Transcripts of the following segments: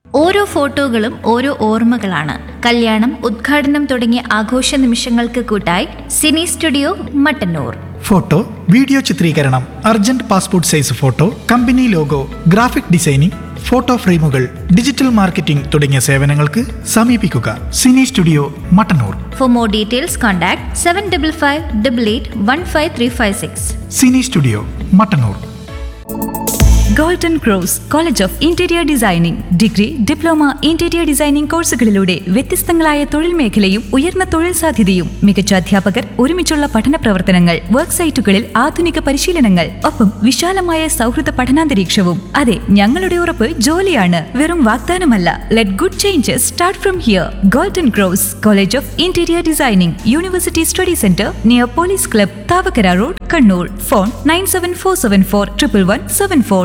ഓരോ ഫോട്ടോകളും ഓരോ ഓർമ്മകളാണ് കല്യാണം ഉദ്ഘാടനം തുടങ്ങിയ ആഘോഷ നിമിഷങ്ങൾക്ക് കൂട്ടായി cine studio Mattannur photo video ചിത്രീകരണം urgent passport size photo company logo graphic designing photo ഫ്രെയിമുകൾ ഡിജിറ്റൽ മാർക്കറ്റിംഗ് തുടങ്ങിയ സേവനങ്ങൾക്ക് സമീപിക്കുക cine studio Mattannur for more details contact seven double five double eight one five three five six cine studio Mattannur golden cross college of interior designing degree diploma interior designing കോഴ്സുകളിലൂടെ വ്യത്യസ്തങ്ങളായ തൊഴിൽ മേഖലയും ഉയർന്ന തൊഴിൽ സാധ്യതയും മികച്ച അധ്യാപകർ ഒരുമിച്ചുള്ള പഠന പ്രവർത്തനങ്ങൾ വർക്ക് സൈറ്റുകളിൽ ആധുനിക പരിശീലനങ്ങൾ ഒപ്പം വിശാലമായ സൗഹൃദ പഠനാന്തരീക്ഷവും അതെ ഞങ്ങളുടെ ഉറപ്പ് ജോലിയാണ് വെറും വാഗ്ദാനമല്ല let good changes start from here golden cross college of interior designing university study centre near police club Thavakkara road Kannur phone nine seven four seven four triple one seven four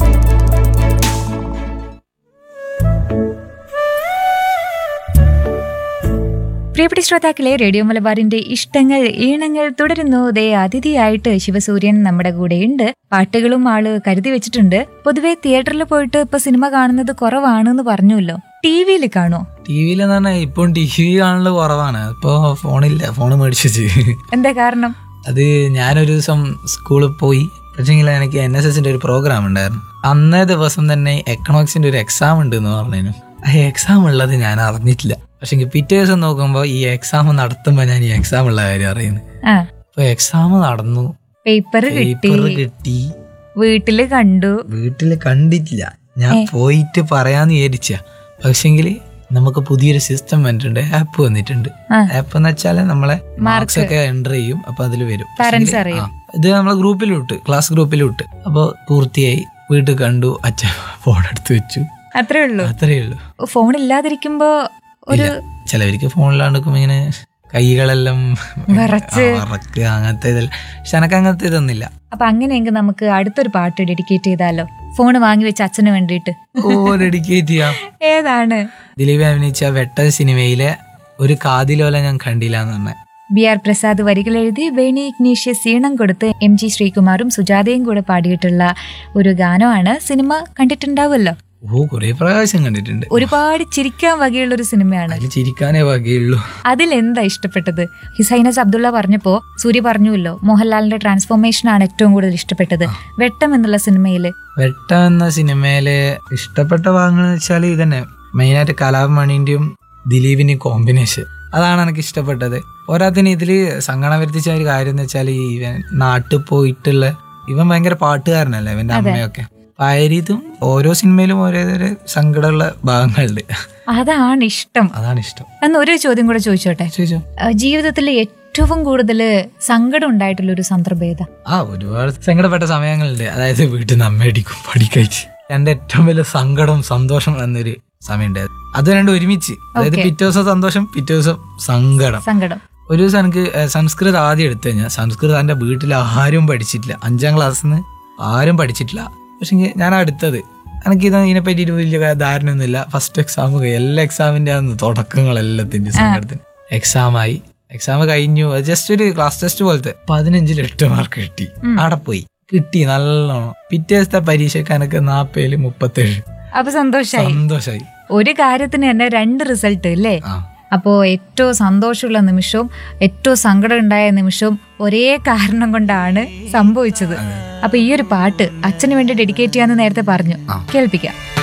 പ്രിയപ്പെട്ട ശ്രോതാക്കളെ റേഡിയോ മലബാറിന്റെ ഇഷ്ടങ്ങൾ ഈണങ്ങൾ തുടരുന്നു ദേ അതിഥിയായിട്ട് ശിവസൂര്യൻ നമ്മുടെ കൂടെയുണ്ട് പാട്ടുകളും ആള് കരുതി വെച്ചിട്ടുണ്ട് പൊതുവെ തിയേറ്ററിൽ പോയിട്ട് ഇപ്പൊ സിനിമ കാണുന്നത് കുറവാണെന്ന് പറഞ്ഞുല്ലോ ടി വിയിൽ കാണുമോ ടി വിയിലെന്ന് പറഞ്ഞാൽ ഇപ്പം ടി വി കാണല് കുറവാണ് ഇപ്പൊ ഫോണില്ല ഫോൺ മേടിച്ചു വെച്ച് എന്താ കാരണം അത് ഞാനൊരു ദിവസം സ്കൂളിൽ പോയി പക്ഷേങ്കിൽ എനിക്ക് എൻ എസ് എസിന്റെ ഒരു പ്രോഗ്രാം ഉണ്ടായിരുന്നു അന്നേ ദിവസം തന്നെ എക്കണോമിക്സിന്റെ ഒരു എക്സാം ഉണ്ട് എന്ന് പറഞ്ഞു ആ എക്സാം ഉള്ളത് ഞാൻ അറിഞ്ഞിട്ടില്ല പക്ഷെ പിറ്റേ ദിവസം നോക്കുമ്പോൾ ഈ എക്സാം നടത്തുമ്പോൾ ഞാൻ ഈ എക്സാം ഉള്ള കാര്യം അറിയുന്നു ആ അപ്പൊ എക്സാം നടന്നു പേപ്പർ കിട്ടി പേപ്പർ കിട്ടി വീട്ടില് കണ്ടു വീട്ടില് കണ്ടിട്ടില്ല ഞാൻ പോയിട്ട് പറയാന്ന് വിചാരിച്ച പക്ഷെങ്കിൽ നമുക്ക് പുതിയൊരു സിസ്റ്റം വന്നിട്ടുണ്ട് ആപ്പ് വന്നിട്ടുണ്ട് ആ. ആപ്പ് എന്ന് വെച്ചാല് നമ്മളെ മാർക്സ് ഒക്കെ എൻ്റർ ചെയ്യും അപ്പൊ അതിൽ വരും Parents പക്ഷെങ്കില് അറിയും. ആ, ഇത് നമ്മളെ ഗ്രൂപ്പിൽ വിട്ട് ക്ലാസ് ഗ്രൂപ്പിൽ വിട്ട് അപ്പൊ പൂർത്തിയായി വീട്ടിൽ കണ്ടു അച്ഛൻ ഫോൺ എടുത്ത് വെച്ചു അത്രേ ഉള്ളൂ അത്രേ ഉള്ളൂ ഫോൺ ഇല്ലാതിരിക്കുമ്പോ ഒരു ഇല്ല ചിലവർക്ക് ഫോണിലാണ്ട് ഇങ്ങനെ കൈകളെല്ലാം വിറച്ച്. ആ, വിറക്കുക അങ്ങനത്തെ ഇതെല്ലാം പക്ഷെ എനക്ക് അങ്ങനത്തെ ഇതൊന്നുമില്ല അപ്പൊ അങ്ങനെയെങ്കിൽ നമുക്ക് അടുത്തൊരു പാട്ട് ഡെഡിക്കേറ്റ് ചെയ്താലോ ഫോൺ വാങ്ങി വെച്ച അച്ഛന് വേണ്ടിയിട്ട് ഓ ഡെഡിക്കേറ്റ് ചെയ്യാം ഏതാണ് ദിലീപ് അഭിനയിച്ച വെട്ട സിനിമയിലെ ഒരു കാതിലോല ഞാൻ കണ്ടില്ല എന്ന് പറഞ്ഞ ബി ആർ പ്രസാദ് വരികൾ എഴുതി ബേണി ഇഗ്നീഷ്യസ് ഈണം കൊടുത്ത് എം ജി ശ്രീകുമാറും സുജാതയും കൂടെ പാടിയിട്ടുള്ള ഒരു ഗാനമാണ് സിനിമ കണ്ടിട്ടുണ്ടാവുമല്ലോ ഓ കുറെ പ്രാവശ്യം കണ്ടിട്ടുണ്ട് ഒരുപാട് ചിരിക്കാൻ വകയുള്ള ഒരു സിനിമയാണ് അതിൽ ചിരിക്കാനേ വകയുള്ളൂ അതിലെന്താ ഇഷ്ടപ്പെട്ടത് ഹിസൈനസ് അബ്ദുള്ള പറഞ്ഞപ്പോ സൂര്യ പറഞ്ഞുവല്ലോ മോഹൻലാലിന്റെ ട്രാൻസ്ഫോർമേഷൻ ആണ് ഏറ്റവും കൂടുതൽ ഇഷ്ടപ്പെട്ടത് വെട്ടം എന്നുള്ള സിനിമയില് വെട്ട എന്ന സിനിമയിലെ ഇഷ്ടപ്പെട്ട ഭാഗങ്ങൾ എന്ന് വെച്ചാൽ ഇതന്നെ മെയിനായിട്ട് കലാഭമണിന്റെയും ദിലീപിന്റെയും കോമ്പിനേഷൻ അതാണ് എനിക്ക് ഇഷ്ടപ്പെട്ടത് പോരാത്തിന് ഇതില് സങ്കടം വരുത്തിച്ച ഒരു കാര്യം എന്ന് വെച്ചാൽ ഇവൻ നാട്ടിൽ പോയിട്ടുള്ള ഇവൻ ഭയങ്കര പാട്ടുകാരനല്ലേ ഇവന്റെ അമ്മയൊക്കെ അപ്പൊ ആ രീതിയും ഓരോ സിനിമയിലും ഓരോരോ സങ്കടമുള്ള ഭാഗങ്ങളുണ്ട് അതാണ് ഇഷ്ടം അതാണ് ഇഷ്ടം എന്ന് ഒരു ചോദ്യം കൂടെ ചോദിച്ചോട്ടെ ചോദിച്ചോ ജീവിതത്തിൽ ഏറ്റവും കൂടുതൽ സങ്കടം ഉണ്ടായിട്ടുള്ള ഒരു സന്ദർഭം ഏതാ ആ ഒരുപാട് സങ്കടപ്പെട്ട സമയങ്ങളുണ്ട് അതായത് വീട്ടിൽ നിന്ന് അമ്മയടിക്കും പഠിക്കഴിച്ച് എന്റെ ഏറ്റവും വലിയ സങ്കടം സന്തോഷം എന്നൊരു സമയമുണ്ടായത് അത് രണ്ടും ഒരുമിച്ച് അതായത് Okay. പിറ്റേ ദിവസം സന്തോഷം പിറ്റേ ദിവസം സങ്കടം സങ്കടം ഒരു ദിവസം എനിക്ക് ഏഹ്, സംസ്കൃതം ആദ്യം എടുത്തു കഴിഞ്ഞാൽ സംസ്കൃതം എന്റെ വീട്ടിൽ ആരും പഠിച്ചിട്ടില്ല അഞ്ചാം ക്ലാസ്സിൽ നിന്ന് ആരും പഠിച്ചിട്ടില്ല പക്ഷെ ഞാൻ അടുത്തത് എനിക്ക് ഇത് ഇതിനെ പറ്റിയിട്ട് വലിയ ധാരണയൊന്നുമില്ല ഫസ്റ്റ് എക്സാം എല്ലാ എക്സാമിന്റെ ആണ് തുടക്കങ്ങളെല്ലാത്തിന്റെ സങ്കടത്തിന് എക്സാം ആയി എക്സാം കഴിഞ്ഞു ജസ്റ്റ് ഒരു ക്ലാസ് ടെസ്റ്റ് പോലത്തെ പതിനഞ്ചിൽ എട്ട് മാർക്ക് കിട്ടി അവിടെ പോയി കിട്ടി നല്ലോണം പിറ്റേ ദിവസത്തെ പരീക്ഷയ്ക്ക് എനിക്ക് നാപ്പേല് മുപ്പത്തേഴ് അപ്പൊ സന്തോഷായി സന്തോഷായി ഒരു കാര്യത്തിന് തന്നെ രണ്ട് റിസൾട്ട് അല്ലേ ആ അപ്പോൾ ഏറ്റവും സന്തോഷമുള്ള നിമിഷവും ഏറ്റവും സങ്കടം ഉണ്ടായ നിമിഷവും ഒരേ കാരണം കൊണ്ടാണ് സംഭവിച്ചത് അപ്പൊ ഈ ഒരു പാട്ട് അച്ഛന് വേണ്ടി ഡെഡിക്കേറ്റ് ചെയ്യാന്ന് നേരത്തെ പറഞ്ഞു കേൾപ്പിക്കാം